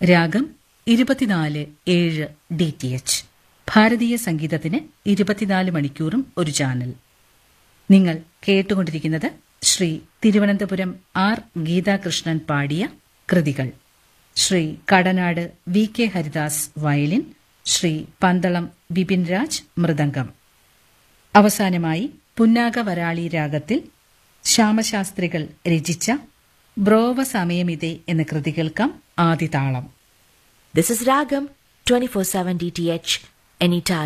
രാഗം ഇരുപത്തിനാല് ഏഴ് ഡി ടി എച്ച് ഭാരതീയ സംഗീതത്തിന് ഇരുപത്തിനാല് മണിക്കൂറും ഒരു ചാനൽ നിങ്ങൾ കേട്ടുകൊണ്ടിരിക്കുന്നത് ശ്രീ തിരുവനന്തപുരം ആർ ഗീതാകൃഷ്ണൻ പാടിയ കൃതികൾ Shri Kadanad V K Haridas violin Shri Pandalam Bipin Raj mridangam അവസാനമായി പുന്നാക വരാളി രാഗത്തിൽ ശ്യാമശാസ്ത്രികൾ രചിച്ച ബ്രോവ സമയമിതേ എന്ന കൃതി കേൾക്കാം ആദിതാളം This is Ragam 24/7 DTH anytime